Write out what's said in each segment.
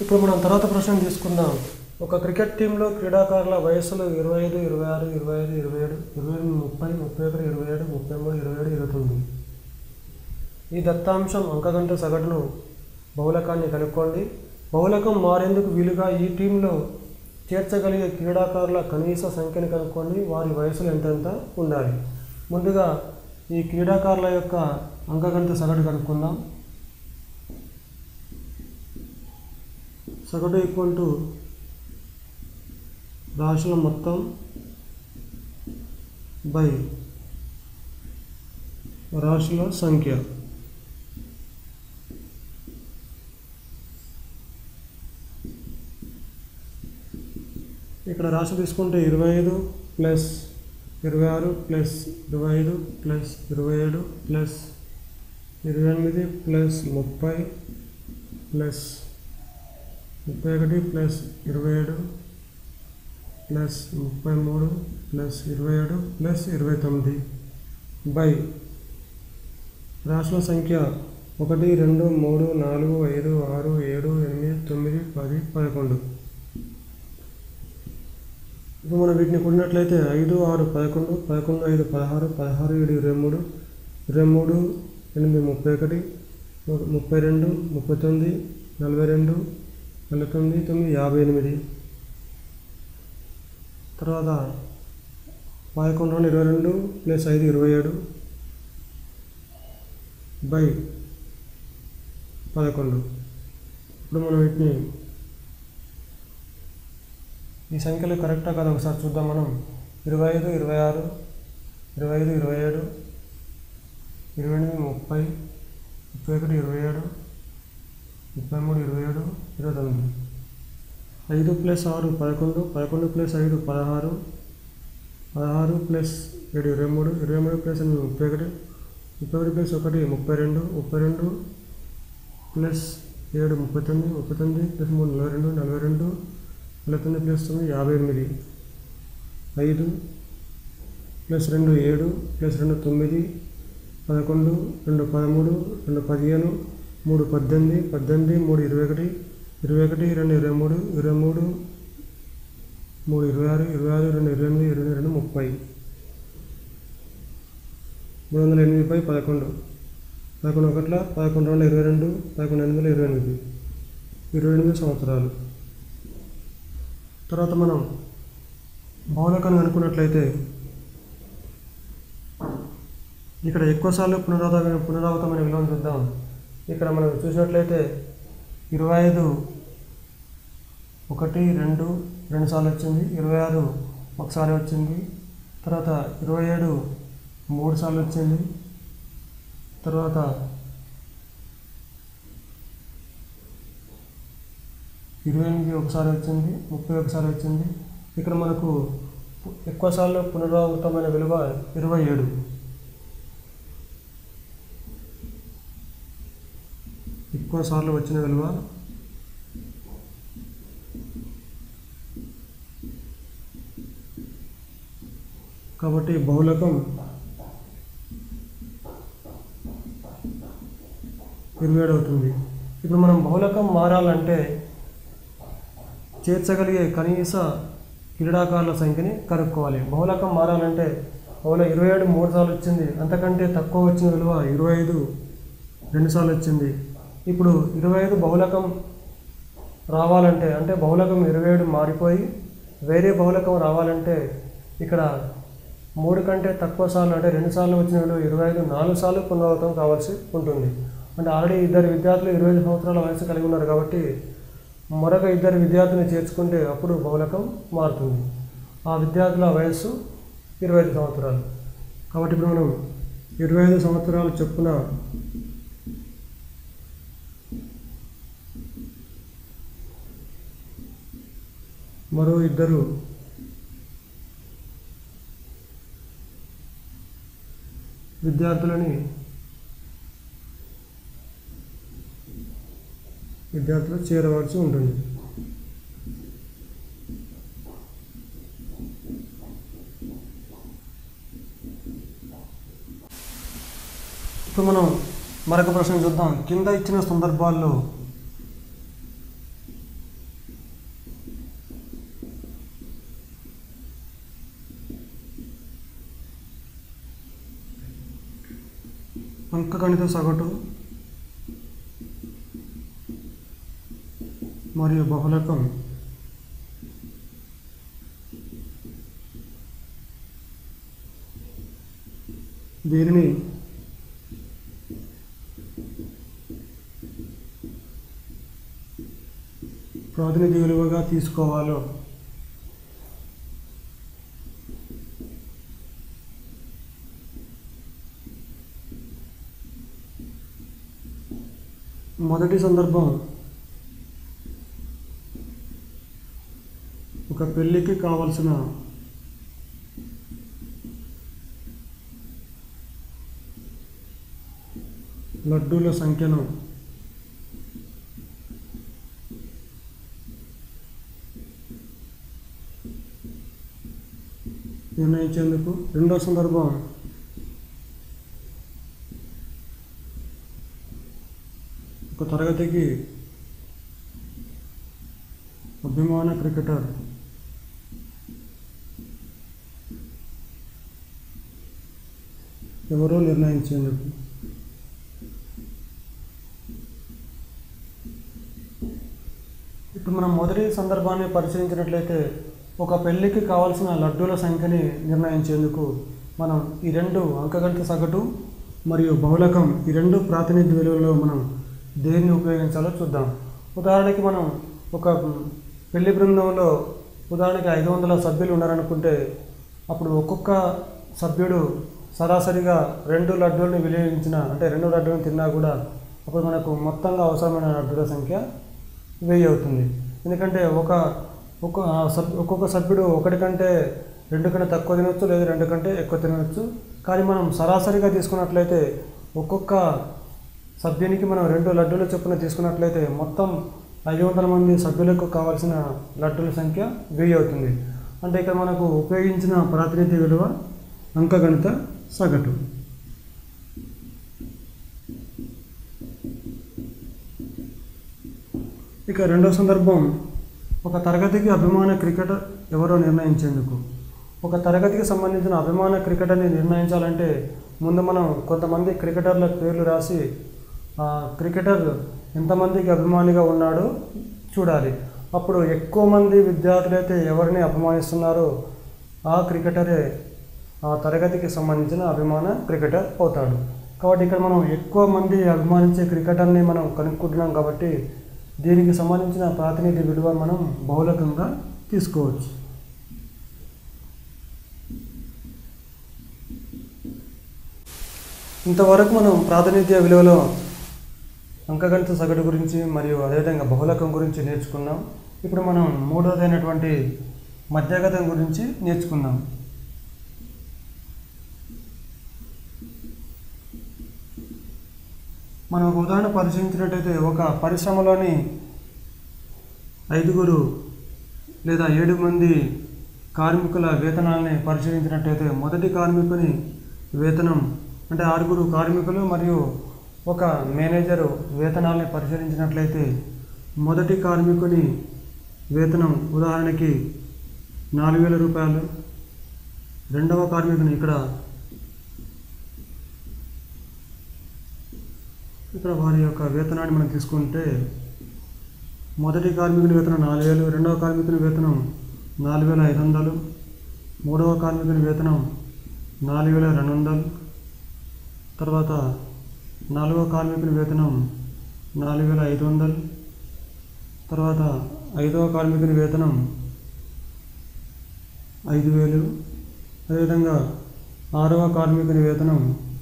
ఇప్పుడు మనం తర్వాత ప్రశ్న తీసుకుందాం ఒక క్రికెట్ టీంలో క్రీడాకారుల వయస్సులు ఇరవై ఐదు ఇరవై ఆరు ఇరవై ఐదు ఇరవై ఏడు ఇరవై ఎనిమిది ముప్పై ముప్పై ఒకటి ఇరవై ఏడు ముప్పై మూడు ఇరవై ఏడు ఇరవై తొమ్మిది ఈ దత్తాంశం అంకగంట సగటును బహుళకాన్ని కనుక్కోండి బహుళకం మారేందుకు వీలుగా ఈ టీంలో చేర్చగలిగే క్రీడాకారుల కనీస సంఖ్యను కనుక్కోండి వారి వయసులు ఎంతెంత ఉండాలి ముందుగా ఈ క్రీడాకారుల యొక్క అంకగంట సగటు కనుక్కుందాం సగటు ఈక్వల్ టు రాశుల మొత్తం బై రాశుల సంఖ్య ఇక్కడ రాశి తీసుకుంటే ఇరవై ఐదు ప్లస్ ఇరవై ఆరు ప్లస్ ఇరవై ఐదు ప్లస్ ఇరవై ఏడు ప్లస్ ఇరవై ఎనిమిది ప్లస్ ముప్పై ప్లస్ ముప్పై ఒకటి ప్లస్ ఇరవై ఏడు ప్లస్ ముప్పై మూడు ప్లస్ ఇరవై ఏడు ప్లస్ ఇరవై తొమ్మిది బై రాశుల సంఖ్య ఒకటి రెండు మూడు నాలుగు ఐదు ఆరు ఏడు ఎనిమిది తొమ్మిది పది పదకొండు ఇప్పుడు మనం వీటిని కూడినట్లయితే ఐదు ఆరు పదకొండు పదకొండు ఐదు పదహారు పదహారు ఏడు ఇరవై మూడు ఇరవై మూడు ఎనిమిది ముప్పై ఒకటి ముప్పై రెండు ముప్పై తొమ్మిది నలభై రెండు నలభై తొమ్మిది తొమ్మిది యాభై ఎనిమిది తర్వాత పదకొండు రెండు ఇరవై రెండు ప్లస్ ఐదు ఇరవై ఏడు బై పదకొండు ఇప్పుడు మనం వీటిని ఈ సంఖ్యలు కరెక్టా కదా ఒకసారి చూద్దాం మనం ఇరవై ఐదు ఇరవై ఆరు ఇరవై ఐదు ఇరవై ఏడు ఇరవై ఎనిమిది ముప్పై ముప్పై ఒకటి ఇరవై ఏడు ముప్పై మూడు ఇరవై ఏడు ఇరవై తొమ్మిది ఐదు ప్లస్ ఆరు పదకొండు పదకొండు ప్లస్ ఐదు పదహారు పదహారు ప్లస్ ఏడు ఇరవై మూడు ఇరవై మూడు ప్లస్ ఎనిమిది ముప్పై ఒకటి ముప్పై ఒకటి ప్లస్ ఒకటి ముప్పై రెండు ముప్పై రెండు ప్లస్ ఏడు ముప్పై తొమ్మిది ముప్పై తొమ్మిది ప్లస్ మూడు నలభై రెండు నలభై రెండు నలభై తొమ్మిది ప్లస్ తొమ్మిది యాభై ఎనిమిది ఐదు ప్లస్ రెండు ఏడు ప్లస్ రెండు తొమ్మిది పదకొండు రెండు పదమూడు రెండు పదిహేను మూడు పద్దెనిమిది పద్దెనిమిది మూడు ఇరవై ఒకటి ఇరవై ఒకటి రెండు ఇరవై మూడు ఇరవై మూడు మూడు ఇరవై ఆరు ఇరవై ఆరు రెండు ఇరవై ఎనిమిది ఇరవై రెండు ముప్పై మూడు వందల ఎనిమిది బై పదకొండు పదకొండు ఒకట్ల పదకొండు రెండు ఇరవై రెండు పదకొండు ఎనిమిది ఇరవై ఎనిమిది ఇరవై ఎనిమిది సంవత్సరాలు తర్వాత మనం బహుళకాన్ని అనుకున్నట్లయితే ఇక్కడ ఎక్కువసార్లు పునరావృత పునరావృతమైన విలువను చూద్దాం ఇక్కడ మనం చూసినట్లయితే ఇరవై ఐదు ఒకటి రెండు రెండు సార్లు వచ్చింది ఇరవై ఆరు ఒకసారి వచ్చింది తర్వాత ఇరవై ఏడు మూడు సార్లు వచ్చింది తర్వాత ఇరవై ఎనిమిది ఒకసారి వచ్చింది ముప్పై ఒకసారి వచ్చింది ఇక్కడ మనకు ఎక్కువ సార్లు పునరావృతమైన విలువ ఇరవై ఏడు ఎక్కువ సార్లు వచ్చిన విలువ కాబట్టి బహుళకం ఇరవై ఏడు అవుతుంది ఇప్పుడు మనం బహుళకం మారాలంటే చేర్చగలిగే కనీస క్రీడాకారుల సంఖ్యని కనుక్కోవాలి బహుళకం మారాలంటే బహుళ ఇరవై ఏడు మూడు సార్లు వచ్చింది అంతకంటే తక్కువ వచ్చిన విలువ ఇరవై ఐదు రెండు సార్లు వచ్చింది ఇప్పుడు ఇరవై ఐదు బహుళకం రావాలంటే అంటే బహుళకం ఇరవై ఏడు మారిపోయి వేరే బహుళకం రావాలంటే ఇక్కడ మూడు కంటే తక్కువ సార్లు అంటే రెండు సార్లు వచ్చిన విలువ ఇరవై ఐదు నాలుగు సార్లు పునరావృతం కావాల్సి ఉంటుంది అంటే ఆల్రెడీ ఇద్దరు విద్యార్థులు ఇరవై ఐదు సంవత్సరాల వయసు కలిగి ఉన్నారు కాబట్టి మరొక ఇద్దరు విద్యార్థులను చేర్చుకుంటే అప్పుడు బహుళకం మారుతుంది ఆ విద్యార్థుల వయస్సు ఇరవై ఐదు సంవత్సరాలు కాబట్టి ఇప్పుడు మనం ఇరవై ఐదు సంవత్సరాలు చొప్పున మరో ఇద్దరు విద్యార్థులని విద్యార్థులు చేరవలసి ఉంటుంది ఇప్పుడు మనం మరొక ప్రశ్న చూద్దాం కింద ఇచ్చిన సందర్భాల్లో అంకగణిత సగటు మరియు బహుళకం దీనిని ప్రాతినిధ్య విలువగా తీసుకోవాలో మొదటి సందర్భం ఒక పెళ్ళికి కావలసిన లడ్డూల సంఖ్యను నిర్ణయించేందుకు రెండో సందర్భం ఒక తరగతికి అభిమాన క్రికెటర్ ఎవరో నిర్ణయించేందుకు ఇప్పుడు మనం మొదటి సందర్భాన్ని పరిశీలించినట్లయితే ఒక పెళ్ళికి కావాల్సిన లడ్డూల సంఖ్యని నిర్ణయించేందుకు మనం ఈ రెండు అంకగణిత సగటు మరియు బహుళకం ఈ రెండు ప్రాతినిధ్య విలువల్లో మనం దేన్ని ఉపయోగించాలో చూద్దాం ఉదాహరణకి మనం ఒక పెళ్లి బృందంలో ఉదాహరణకి ఐదు వందల సభ్యులు ఉన్నారనుకుంటే అప్పుడు ఒక్కొక్క సభ్యుడు సరాసరిగా రెండు లడ్డూలను వినియోగించిన అంటే రెండు లడ్డూలను తిన్నా కూడా అప్పుడు మనకు మొత్తంగా అవసరమైన లడ్డూల సంఖ్య వెయ్యి అవుతుంది ఎందుకంటే ఒక ఒక సబ్ ఒక్కొక్క సభ్యుడు ఒకటి కంటే రెండు కంటే తక్కువ తినవచ్చు లేదా రెండు కంటే ఎక్కువ తినవచ్చు కానీ మనం సరాసరిగా తీసుకున్నట్లయితే ఒక్కొక్క సభ్యునికి మనం రెండు లడ్డూల చొప్పున తీసుకున్నట్లయితే మొత్తం ఐదు వందల మంది సభ్యులకు కావాల్సిన లడ్డూల సంఖ్య వెయ్యి అవుతుంది అంటే ఇక్కడ మనకు ఉపయోగించిన ప్రాతినిధ్య విలువ అంకగణిత సగటు ఇక రెండో సందర్భం ఒక తరగతికి అభిమాన క్రికెటర్ ఎవరో నిర్ణయించేందుకు ఒక తరగతికి సంబంధించిన అభిమాన క్రికెటర్ని నిర్ణయించాలంటే ముందు మనం కొంతమంది క్రికెటర్ల పేర్లు రాసి ఆ క్రికెటర్ ఎంతమందికి అభిమానిగా ఉన్నాడో చూడాలి అప్పుడు ఎక్కువ మంది విద్యార్థులైతే ఎవరిని అభిమానిస్తున్నారో ఆ క్రికెటరే ఆ తరగతికి సంబంధించిన అభిమాన క్రికెటర్ అవుతాడు కాబట్టి ఇక్కడ మనం ఎక్కువ మంది అభిమానించే క్రికెటర్ని మనం కనుక్కుంటున్నాం కాబట్టి దీనికి సంబంధించిన ప్రాతినిధ్య విలువ మనం బహుళకంగా తీసుకోవచ్చు ఇంతవరకు మనం ప్రాతినిధ్య విలువలో అంకగణిత సగటు గురించి మరియు అదేవిధంగా బహుళకం గురించి నేర్చుకున్నాం ఇప్పుడు మనం మూడవదైనటువంటి మధ్యగతం గురించి నేర్చుకుందాం మనం ఒక ఉదాహరణ పరిశీలించినట్టయితే ఒక పరిశ్రమలోని ఐదుగురు లేదా ఏడు మంది కార్మికుల వేతనాలని పరిశీలించినట్టయితే మొదటి కార్మికుని వేతనం అంటే ఆరుగురు కార్మికులు మరియు ఒక మేనేజరు వేతనాలని పరిశీలించినట్లయితే మొదటి కార్మికుని వేతనం ఉదాహరణకి నాలుగు వేల రూపాయలు రెండవ కార్మికుని ఇక్కడ ఇక్కడ వారి యొక్క వేతనాన్ని మనం తీసుకుంటే మొదటి కార్మికుని వేతనం నాలుగు వేలు రెండవ కార్మికుని వేతనం నాలుగు వేల ఐదు వందలు మూడవ కార్మికుని వేతనం నాలుగు వేల రెండు వందలు తర్వాత నాలుగవ కార్మికుని వేతనం నాలుగు వేల ఐదు వందలు తర్వాత ఐదవ కార్మికుని వేతనం ఐదు వేలు అదేవిధంగా ఆరవ కార్మికుని వేతనం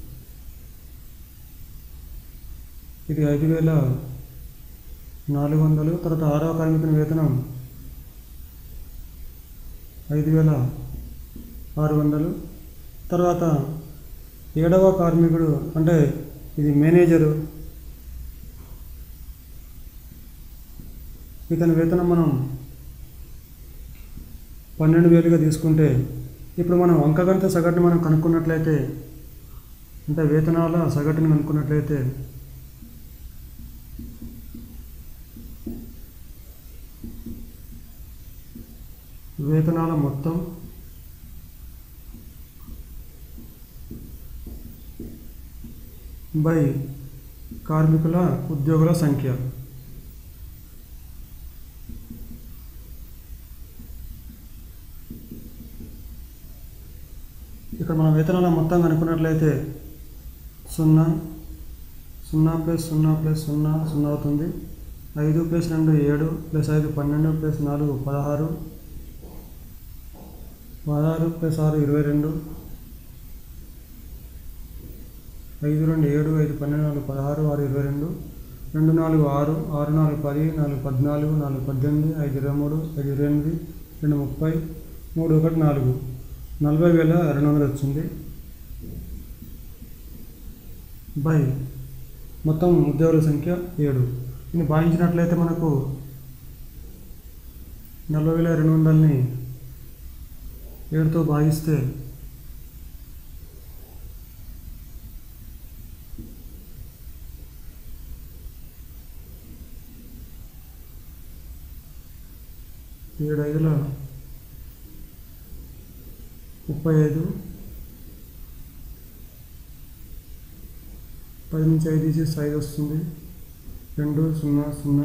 ఇది ఐదు వేల నాలుగు వందలు తర్వాత ఆరవ కార్మికుని వేతనం ఐదు వేల ఆరు వందలు తర్వాత ఏడవ కార్మికుడు అంటే ఇది మేనేజరు ఇతని వేతనం మనం పన్నెండు వేలుగా తీసుకుంటే ఇప్పుడు మనం అంకగణిత సగటుని మనం కనుక్కున్నట్లయితే అంటే వేతనాల సగటుని కనుక్కున్నట్లయితే వేతనాల మొత్తం బై కార్మికుల ఉద్యోగుల సంఖ్య ఇక్కడ మనం వేతనాల మొత్తం కనుక్కున్నట్లయితే సున్నా సున్నా ప్లస్ సున్నా ప్లస్ సున్నా సున్నా అవుతుంది ఐదు ప్లస్ రెండు ఏడు ప్లస్ ఐదు పన్నెండు ప్లస్ నాలుగు పదహారు పదహారు ప్లస్ ఆరు ఇరవై రెండు ఐదు రెండు ఏడు ఐదు పన్నెండు నాలుగు పదహారు ఆరు ఇరవై రెండు రెండు నాలుగు ఆరు ఆరు నాలుగు పది నాలుగు పద్నాలుగు నాలుగు పద్దెనిమిది ఐదు ఇరవై మూడు ఐదు ఇరవై ఎనిమిది రెండు ముప్పై మూడు ఒకటి నాలుగు నలభై వేల రెండు వందలు వచ్చింది బై మొత్తం ఉద్యోగుల సంఖ్య ఏడు దీన్ని భావించినట్లయితే మనకు నలభై వేల రెండు వందలని ఏడుతో భాగిస్తే ఏడు ఐదుల ముప్పై ఐదు పది నుంచి ఐదు తీసేసి ఐదు వస్తుంది రెండు సున్నా సున్నా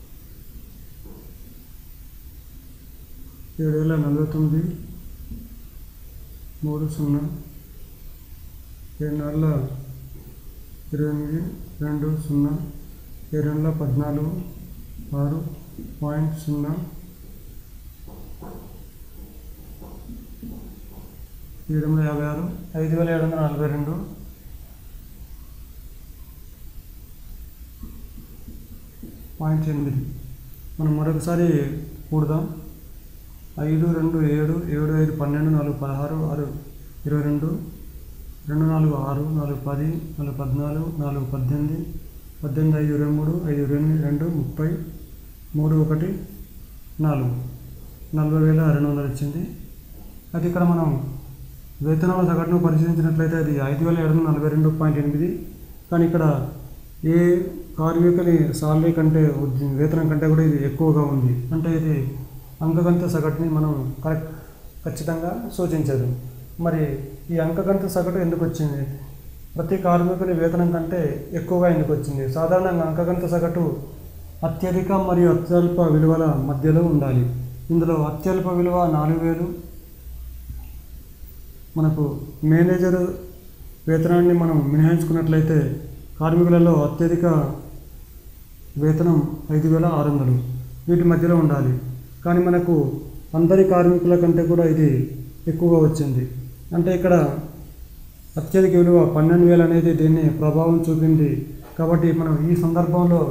ఏడు వేల నలభై తొమ్మిది మూడు సున్నా ఏడు నెలల ఇరవై ఎనిమిది రెండు సున్నా ఏడు నెలల పద్నాలుగు ఆరు పాయింట్ సున్నా ఏడు వందల యాభై ఆరు ఐదు వేల ఏడు వందల నలభై రెండు పాయింట్ ఎనిమిది మనం మరొకసారి కూడదాం ఐదు రెండు ఏడు ఏడు ఐదు పన్నెండు నాలుగు పదహారు ఆరు ఇరవై రెండు రెండు నాలుగు ఆరు నాలుగు పది నాలుగు పద్నాలుగు నాలుగు పద్దెనిమిది పద్దెనిమిది ఐదు ఇరవై మూడు ఐదు ఇరవై ఎనిమిది రెండు ముప్పై మూడు ఒకటి నాలుగు నలభై వేల రెండు వందలు వచ్చింది అయితే ఇక్కడ మనం వేతనాల సగటును పరిశీలించినట్లయితే అది ఐదు వేల ఏడు వందల నలభై రెండు పాయింట్ ఎనిమిది కానీ ఇక్కడ ఏ కార్మికుని సాలరీ కంటే ఉద్య- వేతనం కంటే కూడా ఇది ఎక్కువగా ఉంది అంటే ఇది అంకగంత సగటుని మనం కరెక్ట్ ఖచ్చితంగా సూచించదు మరి ఈ అంకగంత సగటు ఎందుకు వచ్చింది ప్రతి కార్మికుని వేతనం కంటే ఎక్కువగా ఎందుకు వచ్చింది సాధారణంగా అంకగంత సగటు అత్యధిక మరియు అత్యల్ప విలువల మధ్యలో ఉండాలి ఇందులో అత్యల్ప విలువ నాలుగు వేలు మనకు మేనేజర్ వేతనాన్ని మనం మినహాయించుకున్నట్లయితే కార్మికులలో అత్యధిక వేతనం ఐదు వేల ఆరు వందలు వీటి మధ్యలో ఉండాలి కానీ మనకు అందరి కార్మికుల కంటే కూడా ఇది ఎక్కువగా వచ్చింది అంటే ఇక్కడ అత్యధిక విలువ పన్నెండు వేలు అనేది దీన్ని ప్రభావం చూపింది కాబట్టి మనం ఈ సందర్భంలో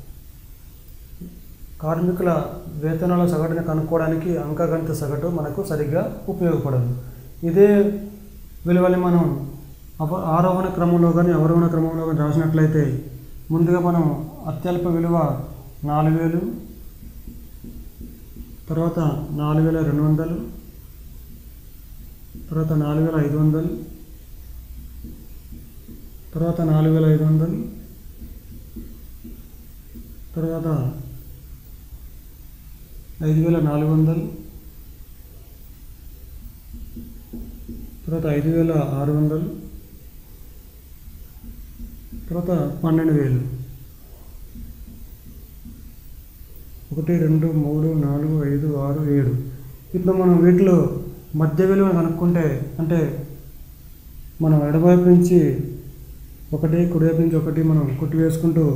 కార్మికుల వేతనాల సగటుని కనుక్కోవడానికి అంకగణిత సగటు మనకు సరిగ్గా ఉపయోగపడదు ఇదే విలువని మనం అవ ఆరోహణ క్రమంలో కానీ అవరోహణ క్రమంలో కానీ రాసినట్లయితే ముందుగా మనం అత్యల్ప విలువ నాలుగు వేలు తర్వాత నాలుగు వేల రెండు వందలు తర్వాత నాలుగు వేల ఐదు వందలు తర్వాత నాలుగు వేల ఐదు వందలు తర్వాత ఐదు వేల నాలుగు వందలు తర్వాత ఐదు వేల ఆరు వందలు తర్వాత పన్నెండు వేలు ఒకటి రెండు మూడు నాలుగు ఐదు ఆరు ఏడు ఇప్పుడు మనం వీటిలో మధ్య విలువ కనుక్కుంటే అంటే మనం ఎడమవైపు నుంచి ఒకటి కుడివైపు నుంచి ఒకటి మనం కుట్టి వేసుకుంటూ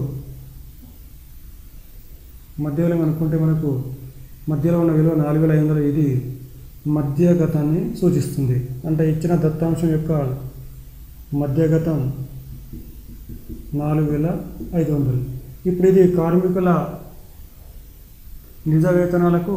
మధ్య విలువ కనుక్కుంటే మనకు మధ్యలో ఉన్న విలువ నాలుగు వేల ఐదు వందలు ఇది మధ్యగతాన్ని సూచిస్తుంది అంటే ఇచ్చిన దత్తాంశం యొక్క మధ్యగతం నాలుగు వేల ఐదు వందలు ఇప్పుడు ఇది కార్మికుల నిజ వేతనాలకు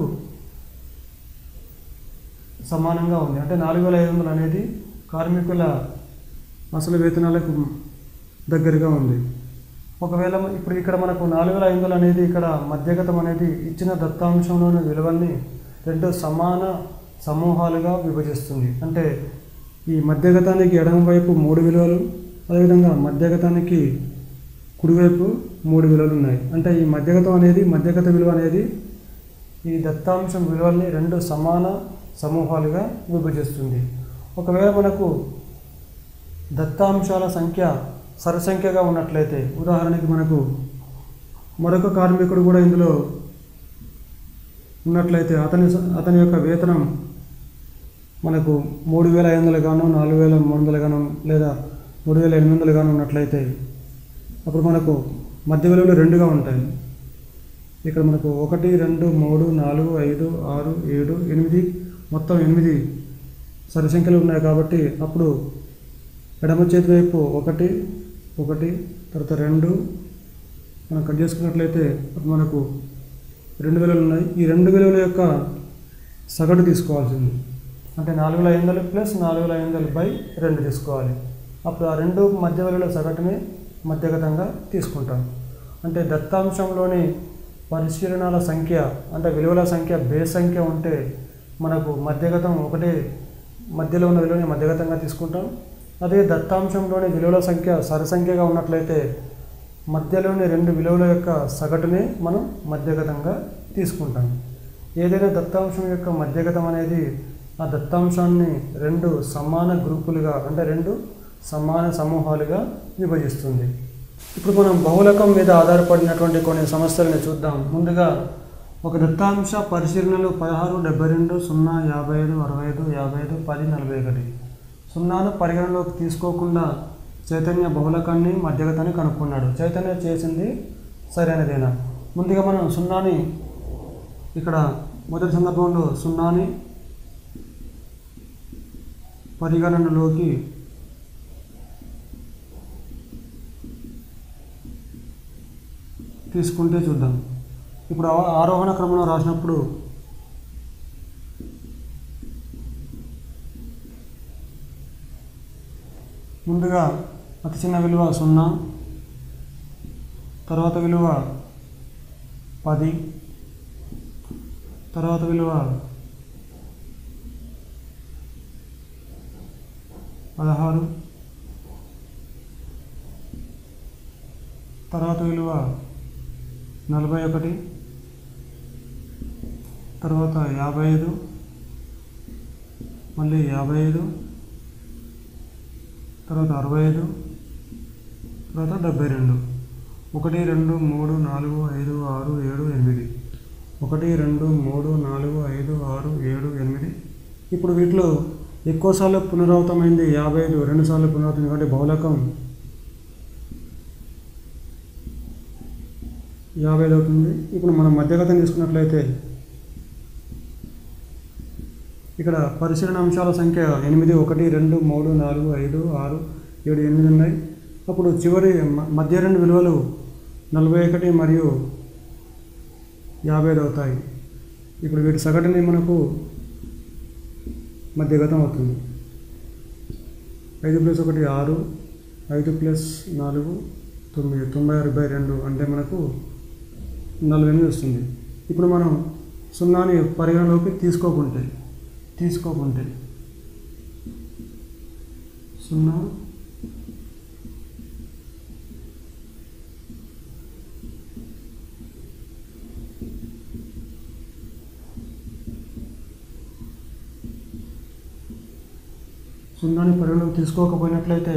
సమానంగా ఉంది అంటే నాలుగు వేల ఐదు వందలు అనేది కార్మికుల అసలు వేతనాలకు దగ్గరగా ఉంది ఒకవేళ మ- ఇప్పుడు ఇక్కడ మనకు నాలుగు వేల ఐదు వందలు అనేది ఇక్కడ మధ్యగతం అనేది ఇచ్చిన దత్తాంశంలోని విలువల్ని రెండు సమాన సమూహాలుగా విభజిస్తుంది అంటే ఈ మధ్యగతానికి ఎడమవైపు మూడు విలువలు అదేవిధంగా మధ్యగతానికి కుడివైపు మూడు విలువలు ఉన్నాయి అంటే ఈ మధ్యగతం అనేది మధ్యగత విలువ అనేది ఈ దత్తాంశం విలువల్ని రెండు సమాన సమూహాలుగా విభజిస్తుంది ఒకవేళ మనకు దత్తాంశాల సంఖ్య సరసంఖ్యగా ఉన్నట్లయితే ఉదాహరణకి మనకు మరొక కార్మికుడు కూడా ఇందులో ఉన్నట్లయితే అతని అతని యొక్క వేతనం మనకు మూడు వేల ఐదు వందలు గాను నాలుగు వేల మూడు వందలు గాను లేదా మూడు వేల ఎనిమిది వందలు గాను ఉన్నట్లయితే అప్పుడు మనకు మధ్య విలువలు రెండుగా ఉంటాయి ఇక్కడ మనకు ఒకటి రెండు మూడు నాలుగు ఐదు ఆరు ఏడు ఎనిమిది మొత్తం ఎనిమిది సరి సంఖ్యలు ఉన్నాయి కాబట్టి అప్పుడు ఎడమ చేతి వైపు ఒకటి ఒకటి తర్వాత రెండు మనం కట్ చేసుకున్నట్లయితే అప్పుడు మనకు రెండు విలువలు ఉన్నాయి ఈ రెండు విలువల యొక్క సగటు తీసుకోవాల్సింది అంటే నాలుగు వేల ఐదు వందలు ప్లస్ నాలుగు వేల ఐదు వందలు బై రెండు తీసుకోవాలి అప్పుడు ఆ రెండు మధ్య విలువల సగటుని మధ్యగతంగా తీసుకుంటాం అంటే దత్తాంశంలోని పరిశీలనాల సంఖ్య అంటే విలువల సంఖ్య బేస్ సంఖ్య ఉంటే మనకు మధ్యగతం ఒకటే మధ్యలో ఉన్న విలువని మధ్యగతంగా తీసుకుంటాం అదే దత్తాంశంలోని విలువల సంఖ్య సరసంఖ్యగా ఉన్నట్లయితే మధ్యలోని రెండు విలువల యొక్క సగటుని మనం మధ్యగతంగా తీసుకుంటాం ఏదైనా దత్తాంశం యొక్క మధ్యగతం అనేది ఆ దత్తాంశాన్ని రెండు సమాన గ్రూపులుగా అంటే రెండు సమాన సమూహాలుగా విభజిస్తుంది ఇప్పుడు మనం బహుళకం మీద ఆధారపడినటువంటి కొన్ని సమస్యలను చూద్దాం ముందుగా ఒక దత్తాంశ పరిశీలనలు పదహారు డెబ్బై రెండు సున్నా యాభై ఐదు అరవై ఐదు యాభై ఐదు పది నలభై ఒకటి సున్నాను పరిగణలోకి తీసుకోకుండా చైతన్య బహుళకాన్ని మధ్యగతాన్ని కనుక్కున్నాడు చైతన్య చేసింది సరైనదేనా ముందుగా మనం సున్నాని ఇక్కడ మొదటి సందర్భంలో సున్నాని పరిగణనలోకి తీసుకుంటే చూద్దాం ఇప్పుడు ఆ- ఆరోహణ క్రమంలో రాసినప్పుడు ముందుగా అతి చిన్న విలువ సున్నా తర్వాత విలువ పది తర్వాత విలువ పదహారు తర్వాత విలువ నలభై ఒకటి తర్వాత యాభై ఐదు మళ్ళీ యాభై ఐదు తర్వాత అరవై ఐదు తర్వాత డెబ్బై రెండు ఒకటి రెండు మూడు నాలుగు ఐదు ఆరు ఏడు ఎనిమిది ఒకటి రెండు మూడు నాలుగు ఐదు ఆరు ఏడు ఎనిమిది ఇప్పుడు వీటిలో ఎక్కువసార్లు పునరావృతమైంది యాభై ఐదు రెండు సార్లు పునరావృతం కాబట్టి బహుళకం యాభై ఐదు అవుతుంది ఇప్పుడు మనం మధ్యగతం తీసుకున్నట్లయితే ఇక్కడ పరిశీలన అంశాల సంఖ్య ఎనిమిది ఒకటి రెండు మూడు నాలుగు ఐదు ఆరు ఏడు ఎనిమిది ఉన్నాయి అప్పుడు చివరి మ- మధ్య రెండు విలువలు నలభై ఒకటి మరియు యాభై ఐదు అవుతాయి ఇప్పుడు వీటి సగటుని మనకు మధ్యగతం అవుతుంది ఐదు ప్లస్ ఒకటి ఆరు ఐదు ప్లస్ నాలుగు తొమ్మిది తొంభై ఆరు బై రెండు అంటే మనకు నలభై ఎనిమిది వస్తుంది ఇప్పుడు మనం సున్నాని పరిగణలోకి తీసుకోకుంటే తీసుకోకుంటే సున్నా సున్నాని పరిగణలోకి తీసుకోకపోయినట్లయితే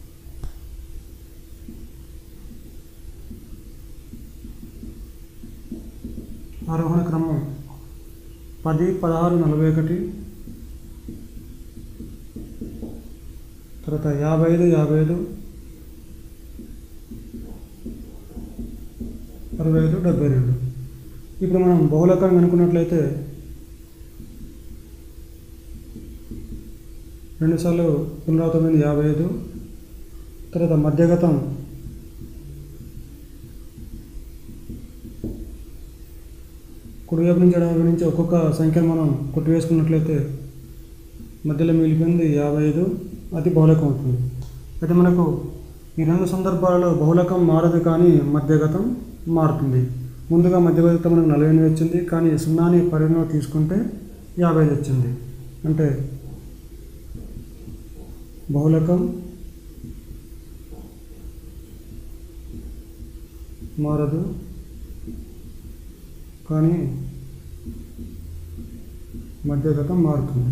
ఆరోహణ క్రమం పది పదహారు నలభై ఒకటి తర్వాత యాభై ఐదు యాభై ఐదు అరవై ఐదు డెబ్బై రెండు ఇప్పుడు మనం బహుళకాన్ని అనుకున్నట్లయితే రెండుసార్లు పునరావృతమైంది యాభై ఐదు తర్వాత మధ్యగతం కుడివైపు నుంచి ఎడమవైపు నుంచి ఒక్కొక్క సంఖ్యను మనం కొట్టివేసుకున్నట్లయితే మధ్యలో మిగిలిపోయింది యాభై ఐదు అది బహుళకం అవుతుంది అయితే మనకు ఈ రెండు సందర్భాలలో బహుళకం మారదు కానీ మధ్యగతం మారుతుంది ముందుగా మధ్యగతం మనకు నలభై ఎనిమిది వచ్చింది కానీ సున్నాని పరిగణలో తీసుకుంటే యాభై ఐదు వచ్చింది అంటే బహుళకం మారదు కానీ మధ్యగతం మారుతుంది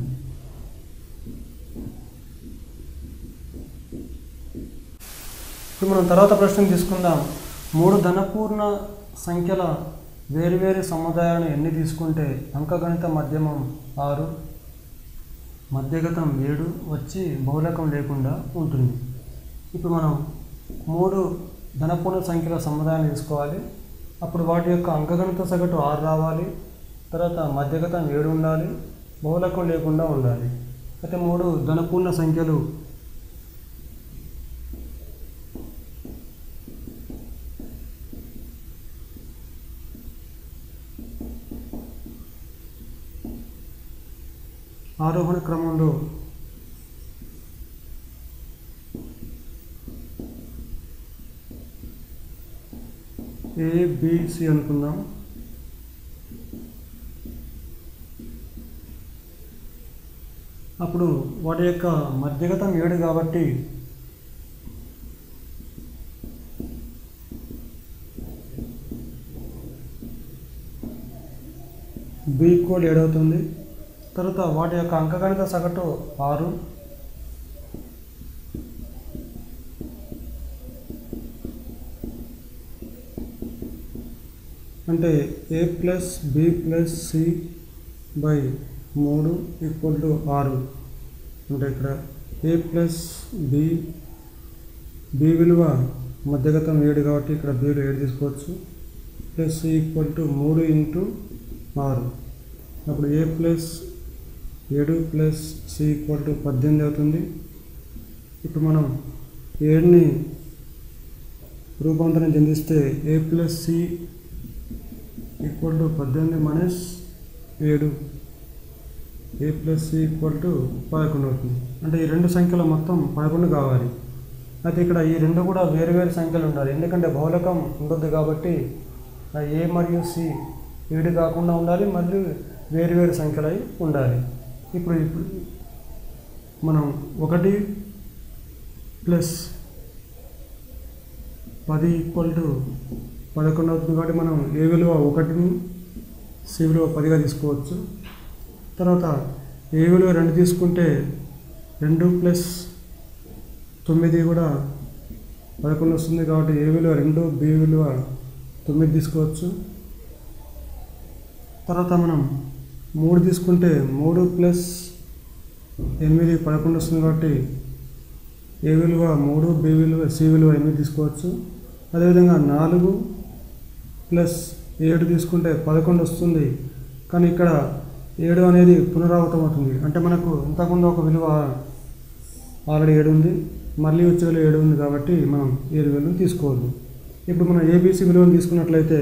ఇప్పుడు మనం తర్వాత ప్రశ్న తీసుకుందాం మూడు ధనపూర్ణ సంఖ్యల వేరువేరు సముదాయాలను ఎన్ని తీసుకుంటే అంకగణిత మధ్యమం ఆరు మధ్యగతం ఏడు వచ్చి బహుళకం లేకుండా ఉంటుంది ఇప్పుడు మనం మూడు ధనపూర్ణ సంఖ్యల సముదాయాన్ని తీసుకోవాలి అప్పుడు వాటి యొక్క అంకగణిత సగటు ఆరు రావాలి తర్వాత మధ్యగతం ఏడు ఉండాలి బహుళకం లేకుండా ఉండాలి అయితే మూడు ధనపూర్ణ సంఖ్యలు ఆరోహణ క్రమంలో ఏబిసి అనుకుందాం అప్పుడు వాటి యొక్క మధ్యగతం ఏడు కాబట్టి బి కోడ్ ఏడవుతుంది తర్వాత వాటి యొక్క అంకగణిత సగటు ఆరు అంటే A plus B plus C by మూడు ఈక్వల్ టు ఆరు అంటే ఇక్కడ ఏ ప్లస్ బి బి విలువ మధ్యగతం ఏడు కాబట్టి ఇక్కడ బి విలువ ఏడు తీసుకోవచ్చు ప్లస్ సి ఈక్వల్ టు మూడు ఇంటూ ఆరు అప్పుడు ఏ ప్లస్ ఏడు ప్లస్ సి ఈక్వల్ టు పద్దెనిమిది అవుతుంది ఇప్పుడు మనం ఏడుని రూపాంతరం చెందిస్తే A plus C equal to పద్దెనిమిది మైనస్ ఏడు A plus C equal to పదకొండు అవుతుంది అంటే ఈ రెండు సంఖ్యలు మొత్తం పదకొండు కావాలి అయితే ఇక్కడ ఈ రెండు కూడా వేరు వేరు సంఖ్యలు ఉండాలి ఎందుకంటే బహుళకం ఉండొద్దు కాబట్టి ఆ ఏ మరియు సి ఏడు కాకుండా ఉండాలి మరియు వేరు వేరు సంఖ్యలు అయి ఉండాలి ఇప్పుడు ఇప్పుడు మనం ఒకటి ప్లస్ పది ఈక్వల్ టు పదకొండు అవుతుంది కాబట్టి మనం ఏ విలువ ఒకటిని సి విలువ పదిగా తీసుకోవచ్చు తర్వాత ఏ విలువ రెండు తీసుకుంటే రెండు ప్లస్ తొమ్మిది కూడా పదకొండు వస్తుంది కాబట్టి ఏ విలువ రెండు బి విలువ తొమ్మిది తీసుకోవచ్చు తర్వాత మనం మూడు తీసుకుంటే మూడు ప్లస్ ఎనిమిది పదకొండు వస్తుంది కాబట్టి ఏ విలువ మూడు బి విలువ సి విలువ ఎనిమిది తీసుకోవచ్చు అదేవిధంగా నాలుగు ప్లస్ ఏడు తీసుకుంటే పదకొండు వస్తుంది కానీ ఇక్కడ ఏడు అనేది పునరావృతం అవుతుంది అంటే మనకు ఇంతకుముందు ఒక విలువ ఆల్రెడీ ఏడు ఉంది మళ్ళీ వచ్చే విలువ ఏడు ఉంది కాబట్టి మనం ఏడు విలువను తీసుకోవద్దు ఇప్పుడు మనం ఏబీసీ విలువను తీసుకున్నట్లయితే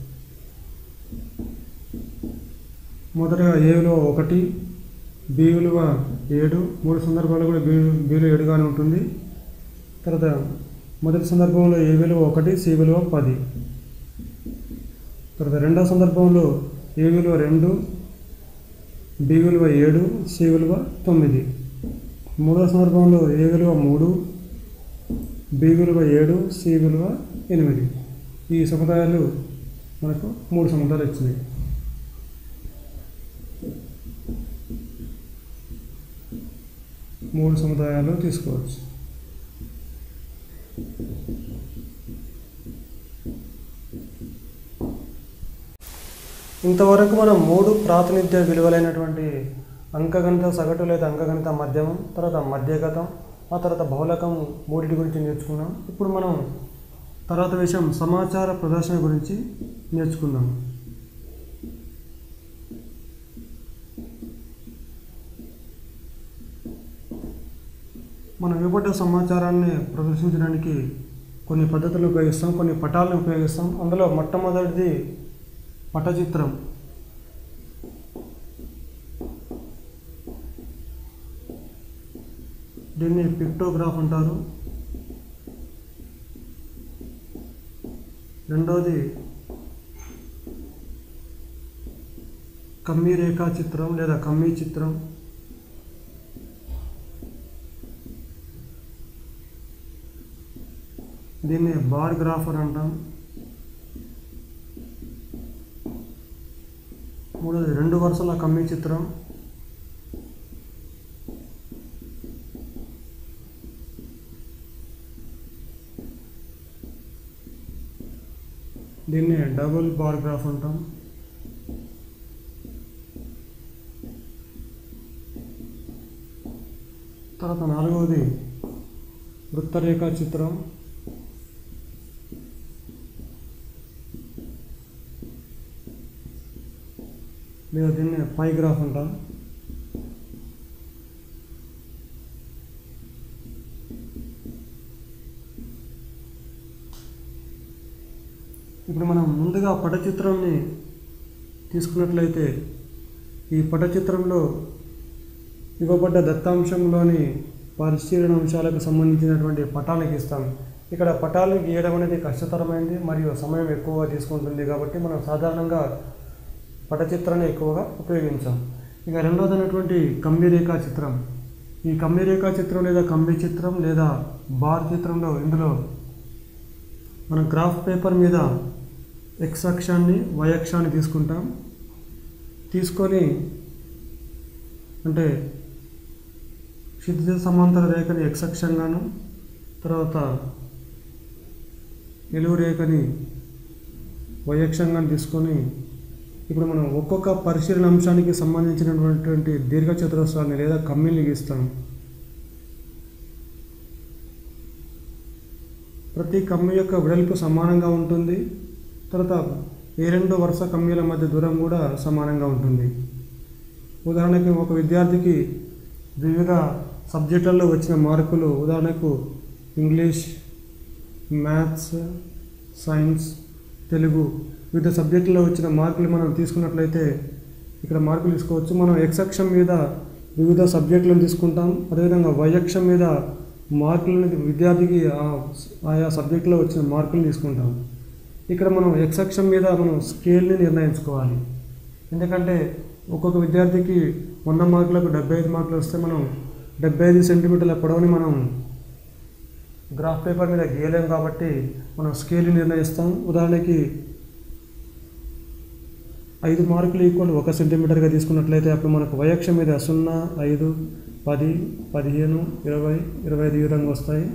మొదటగా ఏ విలువ ఒకటి బి విలువ ఏడు మూడు సందర్భాలు కూడా బి బిలో ఏడుగానే ఉంటుంది తర్వాత మొదటి సందర్భంలో ఏ విలువ ఒకటి సి విలువ పది తర్వాత రెండవ సందర్భంలో ఏ విలువ రెండు బి విలువ ఏడు సి విలువ తొమ్మిది మూడవ సందర్భంలో ఏ విలువ మూడు బి విలువ ఏడు సి విలువ ఎనిమిది ఈ సముదాయాలు మనకు మూడు సముదాయాలు ఇచ్చినాయి మూడు సముదాయాలు తీసుకోవచ్చు ఇంతవరకు మనం మూడు ప్రాతినిధ్య విలువలైనటువంటి అంకగణిత సగటు లేదా అంకగణిత మధ్యమం తర్వాత మధ్యగతం ఆ తర్వాత బహుళకం మూడింటి గురించి నేర్చుకున్నాం ఇప్పుడు మనం తర్వాత విషయం సమాచార ప్రదర్శన గురించి నేర్చుకుందాం మనం ఇవ్వబడ్డ సమాచారాన్ని ప్రదర్శించడానికి కొన్ని పద్ధతులను ఉపయోగిస్తాం కొన్ని పటాలను ఉపయోగిస్తాం అందులో మొట్టమొదటిది పటచిత్రం దీన్ని పిక్టోగ్రాఫ్ అంటారు రెండోది కమ్మీ రేఖా చిత్రం లేదా కమ్మీ చిత్రం దీన్ని బార్ గ్రాఫర్ అంటాం మూడోది రెండు వరుసల కమ్మీ చిత్రం డబుల్ బార్ గ్రాఫ్ అంటాం తర్వాత నాలుగవది వృత్తరేఖ చిత్రం లేదా దీన్ని పై గ్రాఫ్ అంటాం ఇప్పుడు మనం ముందుగా పటచిత్రాన్ని తీసుకున్నట్లయితే ఈ పటచిత్రంలో ఇవ్వబడ్డ దత్తాంశంలోని పరిశీలన అంశాలకు సంబంధించినటువంటి పటాలకు ఇస్తాం ఇక్కడ పటాలు గీయడం అనేది కష్టతరమైనది మరియు సమయం ఎక్కువగా తీసుకుంటుంది కాబట్టి మనం సాధారణంగా పటచిత్రాన్ని ఎక్కువగా ఉపయోగించాం ఇక రెండవదైనటువంటి కంబి రేఖా చిత్రం ఈ కంబి రేఖా చిత్రం లేదా కంబి చిత్రం లేదా బార్ చిత్రంలో ఇందులో మనం గ్రాఫ్ పేపర్ మీద ఎక్స్ అక్షాన్ని వై అక్షాన్ని తీసుకుంటాం తీసుకొని అంటే క్షితిజ సమాంతర రేఖని ఎక్స్ అక్షంగాను తర్వాత నిలువు రేఖని వై అక్షంగాను తీసుకొని ఇప్పుడు మనం ఒక్కొక్క పరిశీలన అంశానికి సంబంధించినటువంటి దీర్ఘ చతురస్రాన్ని లేదా కమ్మిల్ని గీస్తాం ప్రతి కమ్మి యొక్క వెడల్పు సమానంగా ఉంటుంది తర్వాత ఏ రెండు వరుస కమ్మీల మధ్య దూరం కూడా సమానంగా ఉంటుంది ఉదాహరణకి ఒక విద్యార్థికి వివిధ సబ్జెక్టుల్లో వచ్చిన మార్కులు ఉదాహరణకు ఇంగ్లీష్ మ్యాథ్స్ సైన్స్ తెలుగు వివిధ సబ్జెక్టుల్లో వచ్చిన మార్కులు మనం తీసుకున్నట్లయితే ఇక్కడ మార్కులు తీసుకోవచ్చు మనం ఎక్స్ అక్షం మీద వివిధ సబ్జెక్టులను తీసుకుంటాం అదేవిధంగా వై అక్షం మీద మార్కులను విద్యార్థికి ఆ- ఆయా సబ్జెక్టులో వచ్చిన మార్కులు తీసుకుంటాం ఇక్కడ మనం ఎక్స్ అక్షం మీద మనం స్కేల్ని నిర్ణయించుకోవాలి ఎందుకంటే ఒక్కొక్క విద్యార్థికి వంద మార్కులకు డెబ్బై ఐదు మార్కులు వస్తే మనం డెబ్బై ఐదు సెంటీమీటర్ల పొడవుని మనం గ్రాఫ్ పేపర్ మీద గీయలేం కాబట్టి మనం స్కేల్ నిర్ణయిస్తాం ఉదాహరణకి ఐదు మార్కులు ఈక్వల్ ఒక సెంటీమీటర్గా తీసుకున్నట్లయితే అప్పుడు మనకు వయక్షం మీద సున్నా ఐదు పది పదిహేను ఇరవై ఇరవై ఐదు ఈ విధంగా వస్తాయి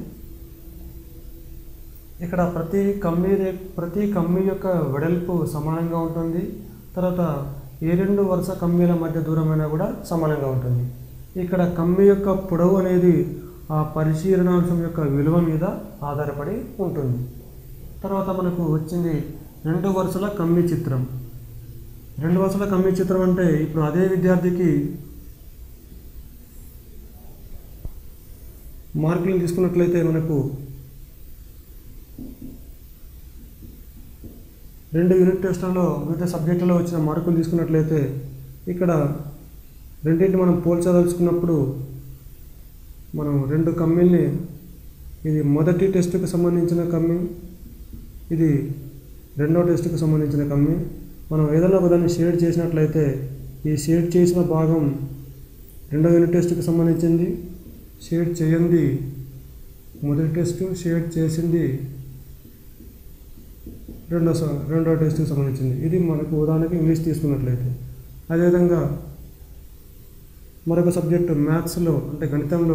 ఇక్కడ ప్రతి కమ్మీ రే ప్రతి కమ్మీ యొక్క వెడల్పు సమానంగా ఉంటుంది తర్వాత ఏ రెండు వరుస కమ్మీల మధ్య దూరమైనా కూడా సమానంగా ఉంటుంది ఇక్కడ కమ్మీ యొక్క పొడవు అనేది ఆ పరిశీలనాంశం యొక్క విలువ మీద ఆధారపడి ఉంటుంది తర్వాత మనకు వచ్చింది రెండు వరుసల కమ్మీ చిత్రం రెండు వరుసల కమ్మీ చిత్రం అంటే ఇప్పుడు అదే విద్యార్థికి మార్కులను తీసుకున్నట్లయితే మనకు రెండు యూనిట్ టెస్టులలో వివిధ సబ్జెక్టులలో వచ్చిన మార్కులు తీసుకున్నట్లయితే ఇక్కడ రెండింటి మనం పోల్చదలుచుకున్నప్పుడు మనం రెండు కమ్మీల్ని ఇది మొదటి టెస్టుకు సంబంధించిన కమ్మీ ఇది రెండో టెస్టుకు సంబంధించిన కమ్మీ మనం ఏదైనా ఒకదాన్ని షేడ్ చేసినట్లయితే ఈ షేడ్ చేసిన భాగం రెండో యూనిట్ టెస్ట్కి సంబంధించింది షేడ్ చేయండి మొదటి టెస్ట్ షేడ్ చేసింది రెండో స- రెండో టెస్ట్కి సంబంధించింది ఇది మనకు ఉదాహరణకి ఇంగ్లీష్ తీసుకున్నట్లయితే అదేవిధంగా మరొక సబ్జెక్టు మ్యాథ్స్లో అంటే గణితంలో